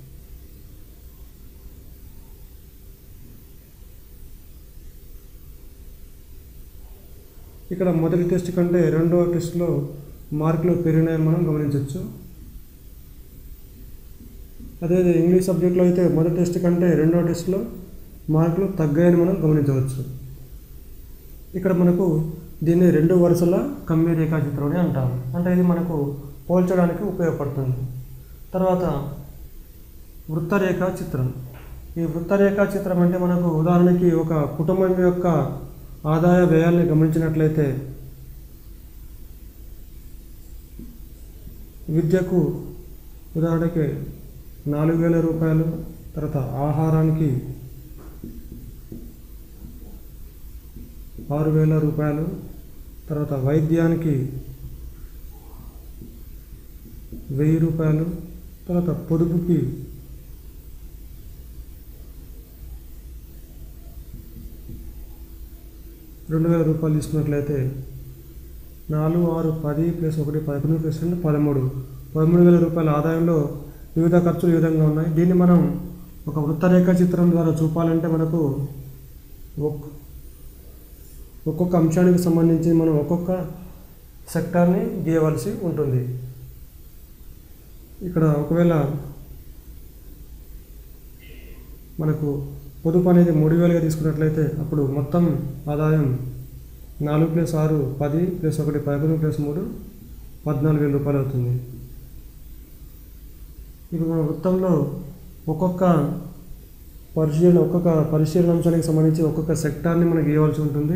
ఇక్కడ మొదటి టెస్ట్ కంటే రెండవ టెస్ట్లో మార్కులు పెరిగినాయని మనం గమనించవచ్చు అదే ఇంగ్లీష్ సబ్జెక్ట్లో అయితే మొదటి టెస్ట్ కంటే రెండవ టెస్ట్లో మార్కులు తగ్గాయని మనం గమనించవచ్చు ఇక్కడ మనకు దీన్ని రెండు వరుసల కమ్మీ రేఖాచిత్రం అని అంటాము అంటే ఇది మనకు పోల్చడానికి ఉపయోగపడుతుంది తర్వాత వృత్తరేఖా చిత్రం ఈ వృత్తరేఖా చిత్రం అంటే మనకు ఉదాహరణకి ఒక కుటుంబం యొక్క ఆదాయ వ్యయాల్ని గమనించినట్లయితే విద్యకు ఉదాహరణకి నాలుగు వేల రూపాయలు తర్వాత ఆహారానికి ఆరు వేల రూపాయలు తర్వాత వైద్యానికి వెయ్యి రూపాయలు తర్వాత పొదుపుకి రెండు వేల రూపాయలు తీసుకున్నట్లయితే నాలుగు ఆరు పది ప్లస్ ఒకటి పదకొండు ప్లస్ రెండు పదమూడు పదమూడు వేల రూపాయల ఆదాయంలో వివిధ ఖర్చులు ఈ విధంగా ఉన్నాయి దీన్ని మనం ఒక వృత్తరేఖ చిత్రం ద్వారా చూపాలంటే మనకు ఒక్- ఒక్కొక్క అంశానికి సంబంధించి మనం ఒక్కొక్క సెక్టార్ని గీయవలసి ఉంటుంది ఇక్కడ ఒకవేళ మనకు పొదుపు అనేది మూడు వేలుగా తీసుకున్నట్లయితే అప్పుడు మొత్తం ఆదాయం నాలుగు ప్లస్ ఆరు పది ప్లస్ ఒకటి పదకొండు ప్లస్ మూడు పద్నాలుగు వేల రూపాయలు అవుతుంది ఇప్పుడు మన వృత్తంలో ఒక్కొక్క పరిశీలన ఒక్కొక్క పరిశీలన అంశానికి సంబంధించి ఒక్కొక్క సెక్టార్ని మనం గీయవలసి ఉంటుంది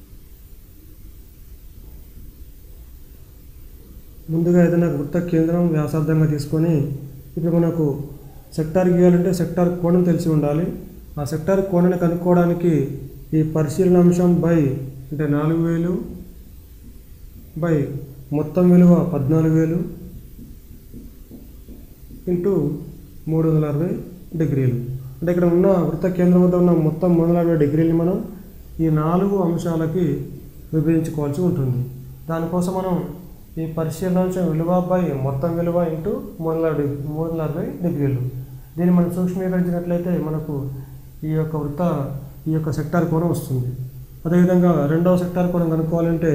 ముందుగా ఏదైనా వృత్త కేంద్రం వ్యాసార్థంగా తీసుకొని ఇప్పుడు మనకు సెక్టార్ గీయాలంటే సెక్టార్ కోణం తెలిసి ఉండాలి ఆ సెక్టార్ కోణాన్ని కనుక్కోవడానికి ఈ పరిశీలన అంశం బై అంటే నాలుగు వేలు బై మొత్తం విలువ పద్నాలుగు వేలు ఇంటూ మూడు వందల అరవై డిగ్రీలు అంటే ఇక్కడ ఉన్న వృత్త కేంద్రం వద్ద ఉన్న మొత్తం మూడు వందల అరవై డిగ్రీలు మనం ఈ నాలుగు అంశాలకి విభజించుకోవాల్సి ఉంటుంది దానికోసం మనం ఈ పరిశీలనాంశం విలువ బై మొత్తం విలువ ఇంటూ మూడు వందల డి- మూడు వందల అరవై డిగ్రీలు దీన్ని మనం సూక్ష్మీకరించినట్లయితే మనకు ఈ యొక్క వృత్త ఈ యొక్క సెక్టార్ కోణం వస్తుంది అదేవిధంగా రెండవ సెక్టార్ కోణం కనుక్కోవాలంటే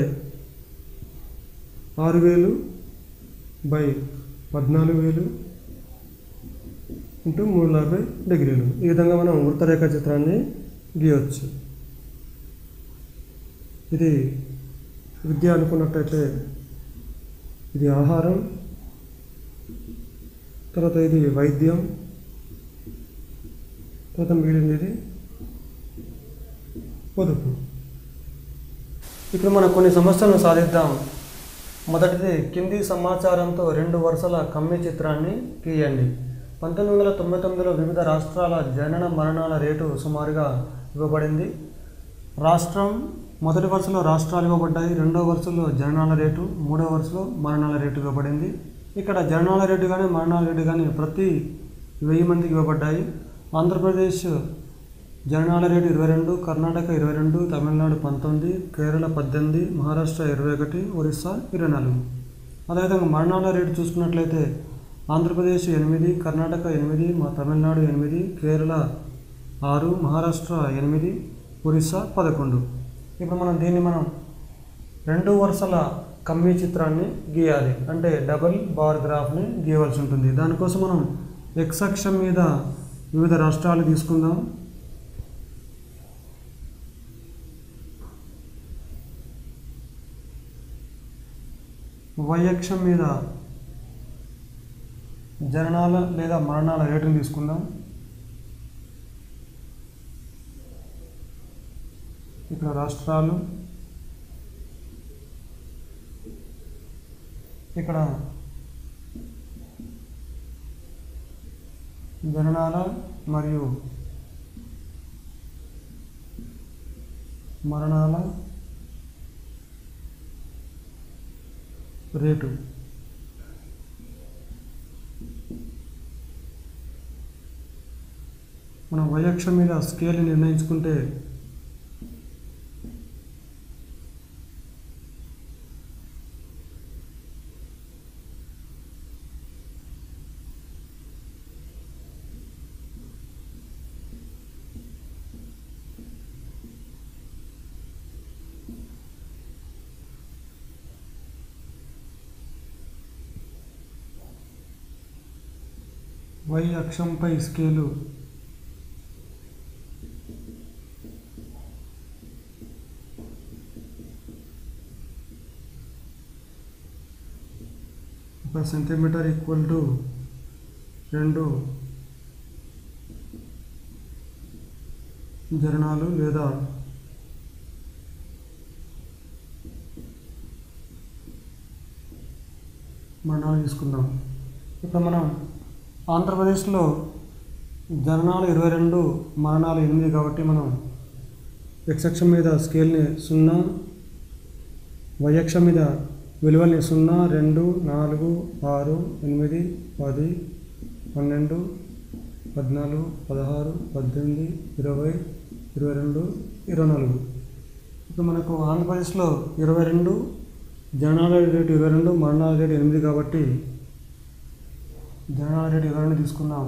ఆరు వేలు బై పద్నాలుగు వేలు ఇంటూ మూడు వందల అరవై డిగ్రీలు ఈ విధంగా మనం వృత్తరేఖ చిత్రాన్ని గీయవచ్చు ఇది విద్య అనుకున్నట్టయితే ఇది ఆహారం తర్వాత ఇది వైద్యం తర్వాత మిగిలింది ఇది పొదుపు ఇప్పుడు మనం కొన్ని సమస్యలను సాధిద్దాం మొదటిది కింది సమాచారంతో రెండు వరుసల కమ్మి చిత్రాన్ని గీయండి పంతొమ్మిది వందల తొంభై తొమ్మిదిలో వివిధ రాష్ట్రాల జనన మరణాల రేటు సుమారుగా ఇవ్వబడింది రాష్ట్రం మొదటి వరుసలో రాష్ట్రాలు ఇవ్వబడ్డాయి రెండో వరుసలో జననాల రేటు మూడో వరుసలో మరణాల రేటు ఇవ్వబడింది ఇక్కడ జననాల రేటు కానీ మరణాల రేటు కానీ ప్రతి వెయ్యి మందికి ఇవ్వబడ్డాయి ఆంధ్రప్రదేశ్ జననాల రేటు ఇరవై రెండు కర్ణాటక ఇరవై రెండు తమిళనాడు పంతొమ్మిది కేరళ పద్దెనిమిది మహారాష్ట్ర ఇరవై ఒకటి ఒరిస్సా ఇరవై నాలుగు అదేవిధంగా మరణాల రేటు చూసుకున్నట్లయితే ఆంధ్రప్రదేశ్ ఎనిమిది కర్ణాటక ఎనిమిది మా తమిళనాడు ఎనిమిది కేరళ ఆరు మహారాష్ట్ర ఎనిమిది ఒరిస్సా పదకొండు ఇప్పుడు మనం దీన్ని మనం రెండు వరుసల కమ్మీ చిత్రాన్ని గీయాలి అంటే డబుల్ బార్ గ్రాఫ్ని గీయవలసి ఉంటుంది దానికోసం మనం ఎక్స్ అక్షం మీద వివిధ రాష్ట్రాలు తీసుకుందాం వై అక్షం మీద జననాల లేదా మరణాల రేటును తీసుకుందాం ఇక్కడ రాష్ట్రాలు ఇక్కడ జననాల మరియు మరణాల రేటు మనం వయక్షం మీద స్కేల్ నిర్ణయించుకుంటే వై అక్షంపై స్కేలు ఒక సెంటీమీటర్ ఈక్వల్ టు రెండు జరణాలు లేదా మరణాలు తీసుకుందాం ఇప్పుడు మనం ఆంధ్రప్రదేశ్లో జననాలు ఇరవై రెండు మరణాలు ఎనిమిది కాబట్టి మనం ఎక్సక్షం మీద స్కేల్ని సున్నా వైయక్షం మీద విలువల్ని సున్నా రెండు నాలుగు ఆరు ఎనిమిది పది పన్నెండు పద్నాలుగు పదహారు పద్దెనిమిది ఇరవై ఇరవై రెండు ఇరవై నాలుగు ఇప్పుడు మనకు ఆంధ్రప్రదేశ్లో ఇరవై రెండు జననాల రేటు ఇరవై రెండు మరణాల రేటు ఎనిమిది కాబట్టి జననాల రేటు ఇరవై రెండు తీసుకుందాం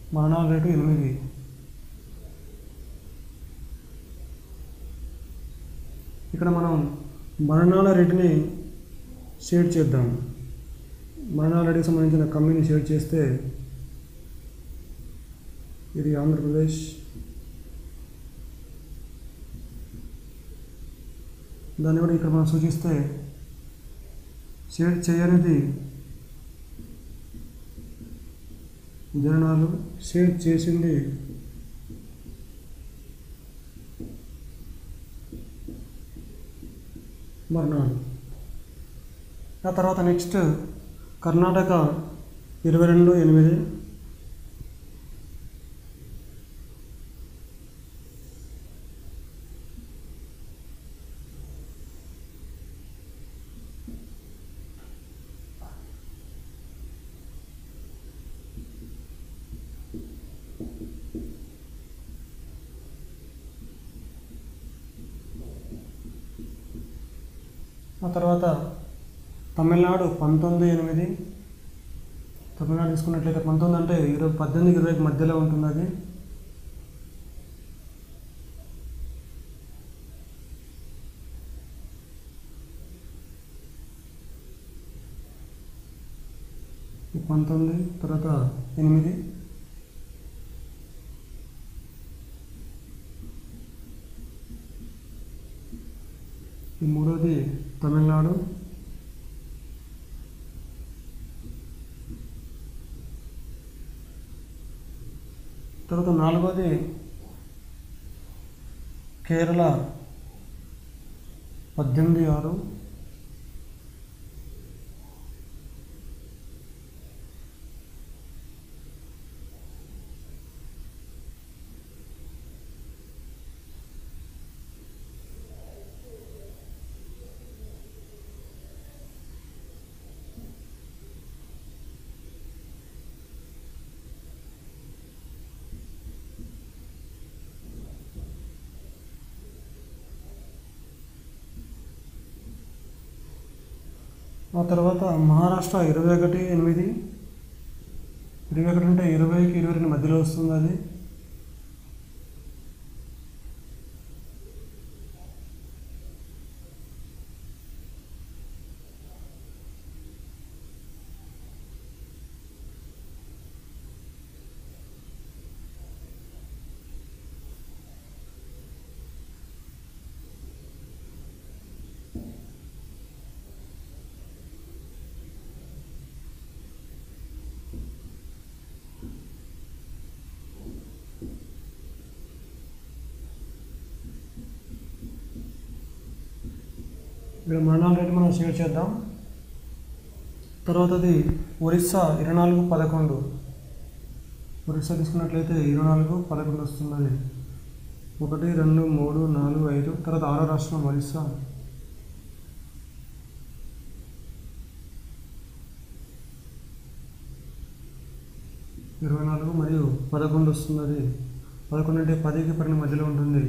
మరణాల రేటు ఎనిమిది ఇక్కడ మనం మరణాల రేటుని షేడ్ చేద్దాం మరణాల రేటుకి సంబంధించిన కమ్మీని షేడ్ చేస్తే ఇది ఆంధ్రప్రదేశ్ దాన్ని కూడా ఇక్కడ మనం సూచిస్తే షేడ్ చేయనిది జననాలు షేడ్ చేసింది మరణాలు ఆ తర్వాత నెక్స్ట్ కర్ణాటక ఇరవై రెండు ఎనిమిది ఆ తర్వాత తమిళనాడు పంతొమ్మిది ఎనిమిది తమిళనాడు తీసుకున్నట్లయితే పంతొమ్మిది అంటే ఇరవై పద్దెనిమిది ఇరవై మధ్యలో ఉంటుంది అది ఈ పంతొమ్మిది తర్వాత ఎనిమిది ఈ మూడోది తమిళనాడు తర్వాత నాలుగోది కేరళ పద్దెనిమిది ఆరు ఆ తర్వాత మహారాష్ట్ర ఇరవై ఒకటి ఎనిమిది ఇరవై ఒకటి అంటే ఇరవైకి ఇరవై రెండు మధ్యలో వస్తుంది అది ఇక్కడ మరణాల రేటు మనం షేర్ చేద్దాం తర్వాతది ఒరిస్సా ఇరవై నాలుగు పదకొండు ఒరిస్సా తీసుకున్నట్లయితే ఇరవై నాలుగు పదకొండు వస్తున్నది ఒకటి రెండు మూడు నాలుగు ఐదు తర్వాత ఆరో రాష్ట్రం ఒరిస్సా ఇరవై నాలుగు మరియు పదకొండు వస్తున్నది పదకొండు అంటే పదికి పన్నెండు మధ్యలో ఉంటుంది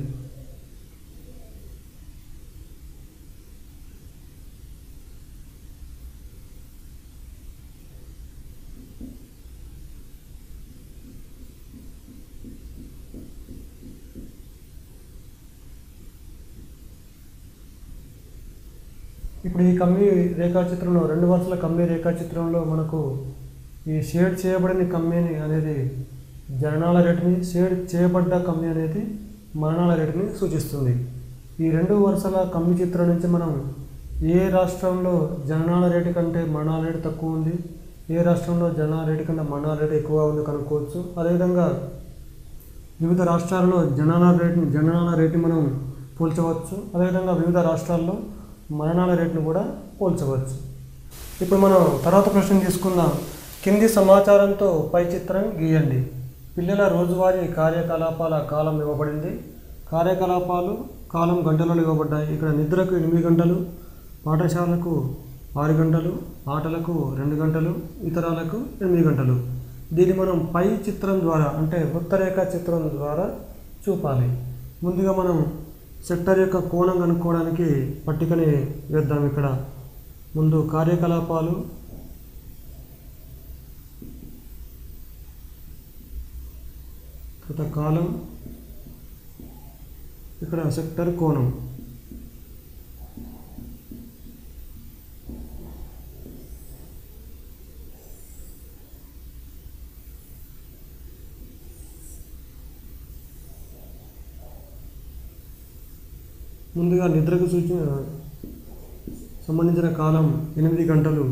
ఇప్పుడు ఈ కమ్మీ రేఖాచిత్రంలో రెండు వరుసల కమ్మీ రేఖాచిత్రంలో మనకు ఈ షేడ్ చేయబడిన కమ్మీని అనేది జననాల రేటుని షేడ్ చేయబడ్డ కమ్మీ అనేది మరణాల రేటుని సూచిస్తుంది ఈ రెండు వరుసల కమ్మీ చిత్రం నుంచి మనం ఏ రాష్ట్రంలో జననాల రేటు కంటే మరణాల రేటు తక్కువ ఉంది ఏ రాష్ట్రంలో జననాల రేటు కంటే మరణాల రేటు ఎక్కువ ఉంది కనుక్కోవచ్చు అదేవిధంగా వివిధ రాష్ట్రాల్లో జనాల రేటుని జననాల రేటుని మనం పోల్చవచ్చు అదేవిధంగా వివిధ రాష్ట్రాల్లో మరణాల రేటును కూడా పోల్చవచ్చు ఇప్పుడు మనం తర్వాత ప్రశ్న తీసుకుందాం కింది సమాచారంతో పై చిత్రం గీయండి పిల్లల రోజువారీ కార్యకలాపాల కాలం ఇవ్వబడింది కార్యకలాపాలు కాలం గంటలలో ఇవ్వబడ్డాయి ఇక్కడ నిద్రకు ఎనిమిది గంటలు పాఠశాలకు ఆరు గంటలు ఆటలకు రెండు గంటలు ఇతరాలకు ఎనిమిది గంటలు దీన్ని మనం పై చిత్రం ద్వారా అంటే వృత్తరేఖ చిత్రం ద్వారా చూపాలి ముందుగా మనం సెక్టర్ యొక్క కోణం కనుక్కోవడానికి పట్టికని వేద్దాం ఇక్కడ ముందు కార్యకలాపాలు తర్వాత కాలం ఇక్కడ సెక్టర్ కోణం ముందుగా నిద్రకు సూచన సంబంధించిన కాలం ఎనిమిది గంటలు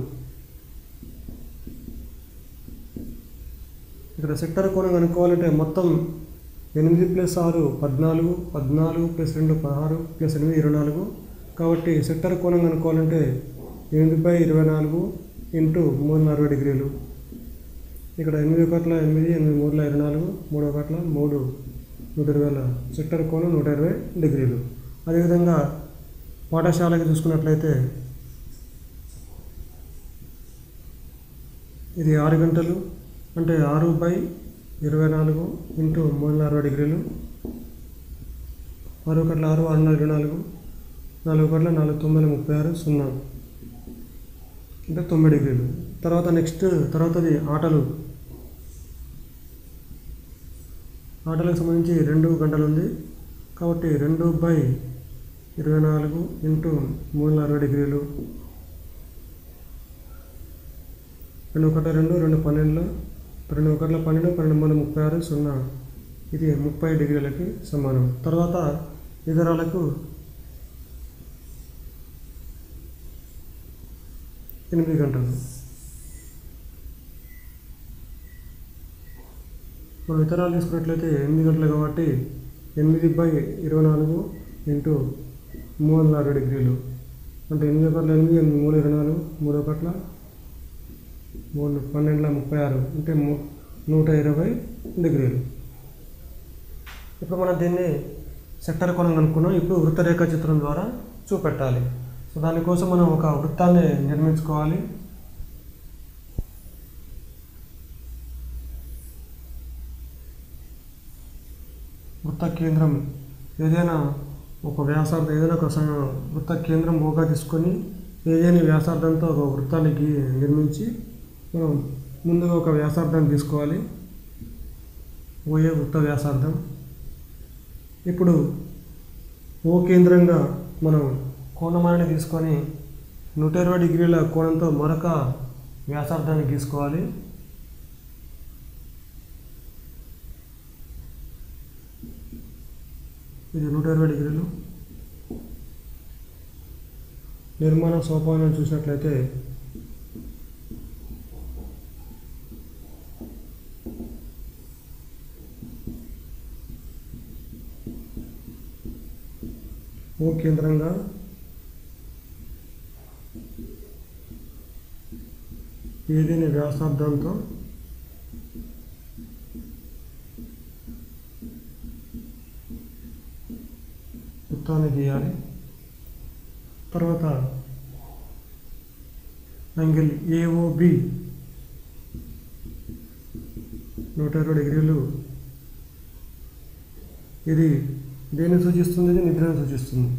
ఇక్కడ సెక్టర్ కోణం కనుక్కోవాలంటే మొత్తం ఎనిమిది ప్లస్ ఆరు పద్నాలుగు పద్నాలుగు ప్లస్ రెండు పదహారు ప్లస్ ఎనిమిది ఇరవై నాలుగు కాబట్టి సెక్టర్ కోణం కనుక్కోవాలంటే ఎనిమిది బై ఇరవై నాలుగు ఇంటూ మూడు వందల అరవై డిగ్రీలు ఇక్కడ ఎనిమిది ఒకట్ల ఎనిమిది ఎనిమిది మూడుల ఇరవై నాలుగు మూడు ఒకట్ల మూడు నూట ఇరవైల సెక్టర్ కోణం నూట ఇరవై డిగ్రీలు అదేవిధంగా పాఠశాలకి చూసుకున్నట్లయితే ఇది ఆరు గంటలు అంటే ఆరు బై ఇరవై నాలుగు ఇంటూ మూడు వందల అరవై డిగ్రీలు ఆరు ఒకట్ల ఆరు ఆరు వందల ఇరవై నాలుగు నాలుగు ఒకట్ల నాలుగు తొమ్మిది ముప్పై ఆరు సున్నా అంటే తొమ్మిది డిగ్రీలు తర్వాత నెక్స్ట్ తర్వాతది ఆటలు ఆటలకు సంబంధించి రెండు గంటలు ఉంది కాబట్టి రెండు బై ఇరవై నాలుగు ఇంటూ మూడు వందల అరవై డిగ్రీలు రెండు ఒకటి రెండు రెండు పన్నెండులో రెండు ఒకటిలో పన్నెండు పన్నెండు మూడు ముప్పై ఆరు సున్నా ఇది ముప్పై డిగ్రీలకి సమానం తర్వాత ఇతరాలకు ఎనిమిది గంటలు మనం ఇతరాలు తీసుకున్నట్లయితే ఎనిమిది గంటలు కాబట్టి ఎనిమిది బై ఇరవై నాలుగు ఇంటూ మూడు వందల అరవై డిగ్రీలు అంటే ఎనిమిది ఒకట్ల ఎనిమిది ఎనిమిది మూడు ఇరవై నాలుగు మూడు ఒకట్ల మూడు పన్నెండుల ముప్పై ఆరు అంటే ము- నూట ఇరవై డిగ్రీలు ఇప్పుడు మనం దీన్ని సెక్టర్ కోణం కనుక్కున్నాం ఇప్పుడు వృత్తరేఖ చిత్రం ద్వారా చూపెట్టాలి సో దానికోసం మనం ఒక వృత్తాన్ని నిర్మించుకోవాలి వృత్త కేంద్రం ఏదైనా ఒక వ్యాసార్థం ఏదైనా ఒక స- వృత్త కేంద్రం ఓగా తీసుకొని ఏదైనా వ్యాసార్థంతో ఒక వృత్తాన్ని గీ నిర్మించి మనం ముందుగా ఒక వ్యాసార్థాన్ని తీసుకోవాలి ఓఏ వృత్త వ్యాసార్థం ఇప్పుడు ఓ కేంద్రంగా మనం కోణమాన్ని తీసుకొని నూట ఇరవై డిగ్రీల కోణంతో మరొక వ్యాసార్థాన్ని గీసుకోవాలి ఇది నూట ఇరవై డిగ్రీలు నిర్మాణ సోపానం చూసినట్లయితే ఓ కేంద్రంగా ఏదైనా వ్యాసార్థంతో వృత్తాన్ని గీయాలి తర్వాత యాంగిల్ ఏఓబి నూట ఇరవై డిగ్రీలు ఇది దేన్ని సూచిస్తుంది ఇది నిద్రను సూచిస్తుంది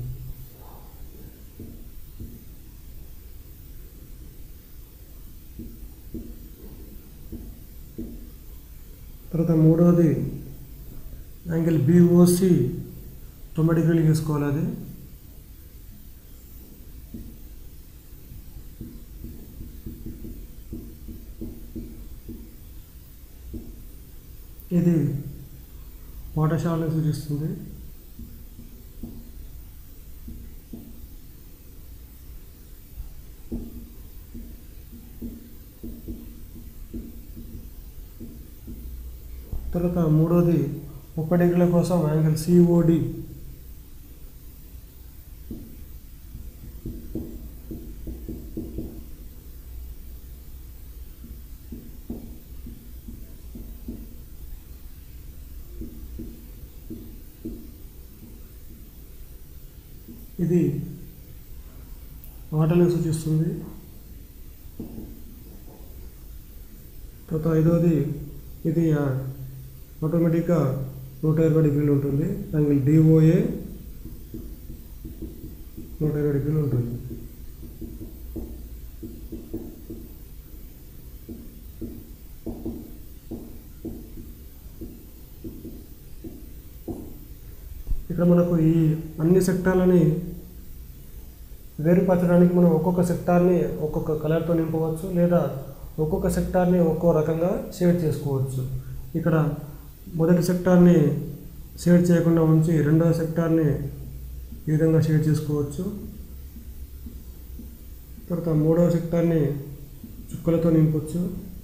తర్వాత మూడవది యాంగిల్ బిఓసి తొంభై డిగ్రీలు గీసుకోవాలి అది ఇది పాఠశాలను సూచిస్తుంది తర్వాత మూడోది ముప్పై డిగ్రీల కోసం యాంగిల్ సిఓడి ఇది ఆటలను సూచిస్తుంది తర్వాత ఐదవది ఇది ఆ, ఆటోమేటిక్గా నూట ఇరవై డిగ్రీలు ఉంటుంది యాంగిల్ డిఓఏ నూట ఇరవై డిగ్రీలు ఉంటుంది ఇక్కడ మనకు ఈ అన్ని సెక్టార్లని వేరుపరచడానికి మనం ఒక్కొక్క సెక్టార్ని ఒక్కొక్క కలర్తో నింపవచ్చు లేదా ఒక్కొక్క సెక్టార్ని ఒక్కో రకంగా షేడ్ చేసుకోవచ్చు ఇక్కడ మొదటి సెక్టార్ని షేడ్ చేయకుండా ఉంచి రెండవ సెక్టార్ని ఈ విధంగా షేడ్ చేసుకోవచ్చు తర్వాత మూడవ సెక్టార్ని చుక్కలతో నింపొచ్చు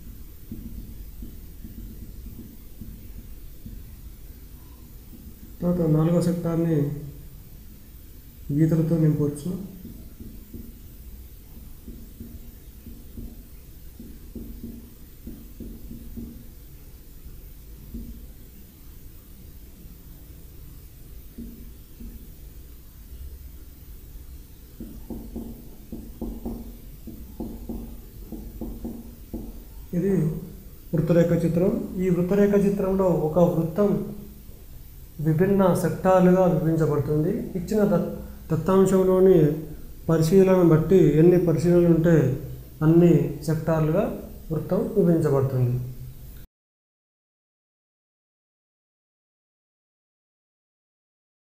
తర్వాత నాలుగవ సెక్టార్ని గీతలతో నింపవచ్చు ఇది వృత్తరేఖ చిత్రం ఈ వృత్తరేఖ చిత్రంలో ఒక వృత్తం విభిన్న సెక్టార్లుగా విభజించబడుతుంది ఇచ్చిన దత్ దత్తాంశంలోని పరిశీలన బట్టి ఎన్ని పరిశీలనలు ఉంటే అన్ని సెక్టార్లుగా వృత్తం విభజించబడుతుంది